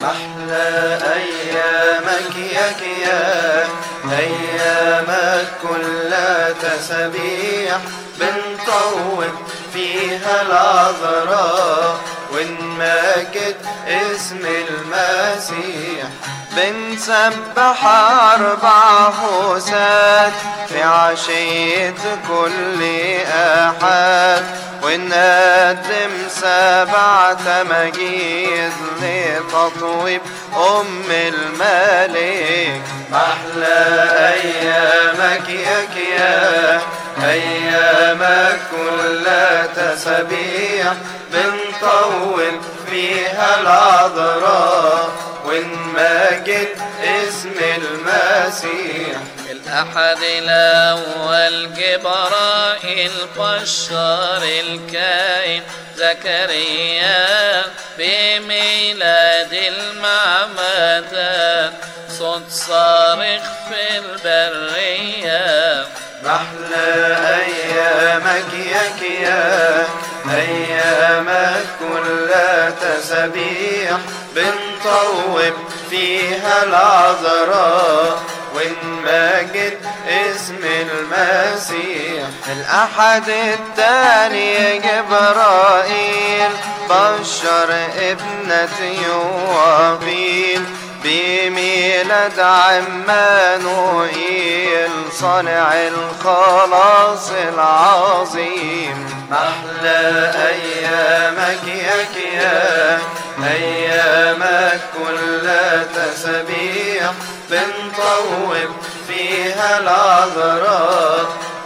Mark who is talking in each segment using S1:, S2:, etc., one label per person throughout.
S1: محلى أيامك يا كيان أيامك كلها تسبيح بنطوب فيها العذراء ونمجد اسم المسيح بنسبح أربع حسات في عشية كل أحد ونقدم سبع تماجيد لتطويب أم الملك محلى أيامك يا كيان أيامك كلها تسبيح بنطول فيها العذراء ونمجد اسم المسيح
S2: الأحد الأول جبرائيل بشر الكائن زكريا بميلاد المعمدان صوت صارخ في البرية
S1: محلى أيامك يا كيان أيامك كلها تسبيح بنطوب فيها العذراء ونمجد اسم المسيح الأحد التاني جبرائيل بشر ابنة يوابيل بميلاد عمانوئيل صانع الخلاص العظيم محلى أيامك يا كيان أيامك كلها تسبيح بنطوب فيها العذراء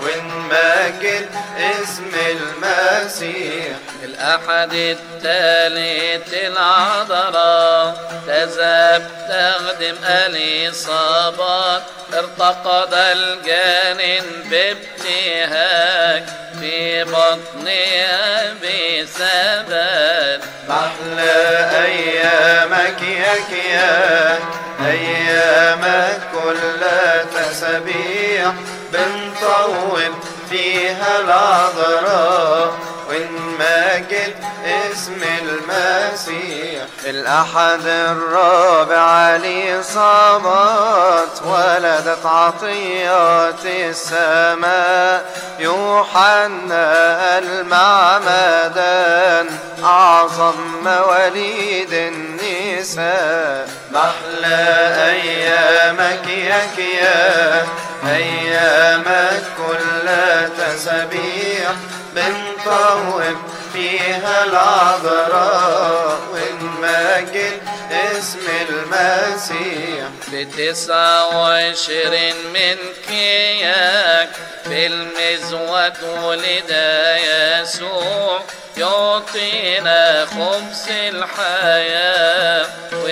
S1: ونمجد اسم المسيح
S2: الأحد الثالث العذراء تذهب تخدم الإصابات ارتقد الجانن بابتهاج في بطنها بثبات
S1: محلى أيامك يا كيان أيامك كلها تسبيح بنطول فيها العذراء ونمجد اسم المسيح الأحد الرابع لصبات ولدت عطيات السماء يوحنا المعمدان أعظم مواليد النساء محلى أيامك يا كيان أيامك كلها تسبيح بنطوب فيها العذراء ونمجد اسم المسيح
S2: بتسعة وعشرين من كياك في المزود ولد يسوع يعطينا خبز الحياة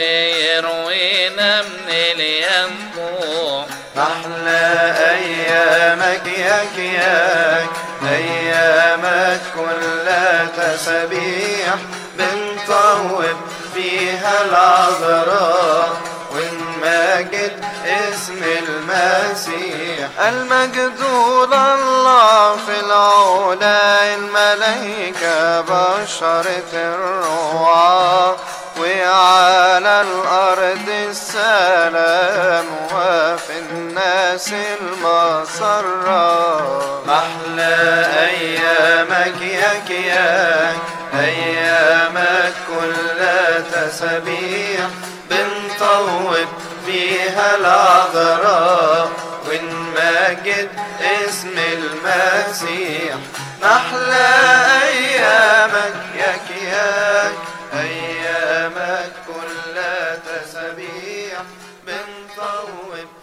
S2: ويروينا من الينبوع
S1: محلى أيامك يا كياك أيامك كلها تسبيح بنطوب فيها العذراء ونمجد اسم المسيح المجد لله في العلا الملائكة بشرت الروح وعلى الأرض السلام وفي الناس المسرة محلى أيامك يا كيان أيامك كلها تسبيح بنطوب فيها العذراء ونمجد اسم المسيح محلى أيامك يا كيان أيامك كلها تسبيح بنطوب